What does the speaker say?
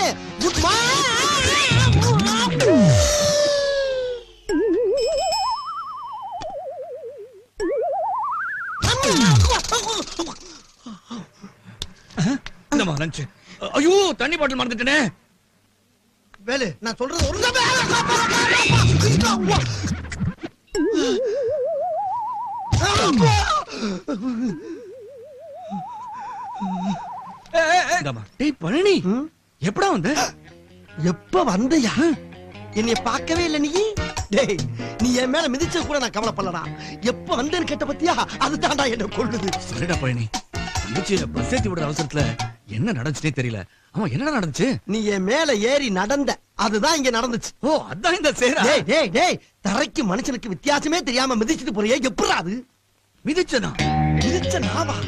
Good இந்தமா lunch ஐயோ தண்ணி பாட்டில் மறந்துட்டேனே வேலு நான் சொல்றது ஒரு இந்தாம்மா. டேய் பழனி எப்படா வந்த எப்ப வந்தயா என்னைய பார்க்கவே இல்ல நீ டேய் நீ என் மேல மிதிச்ச கூட நான் கவலைப்படலடா எப்ப வந்தேன்னு கேட்ட பத்தியா அதுதான்டா என்ன கொள்ளுது சரிடா பழனி தங்கச்சி பஸ் ஏத்தி விடுற அவசரத்துல என்ன நடந்துச்சுனே தெரியல ஆமா என்னடா நடந்துச்சு நீ என் மேல ஏறி நடந்த அதுதான் இங்க நடந்துச்சு ஓ அதான் இந்த சேரா டேய் டேய் டேய் தரைக்கு மனுஷனுக்கு வித்தியாசமே தெரியாம மிதிச்சிட்டு போறியே எப்படா அது மிதிச்சனா மிதிச்ச நாவா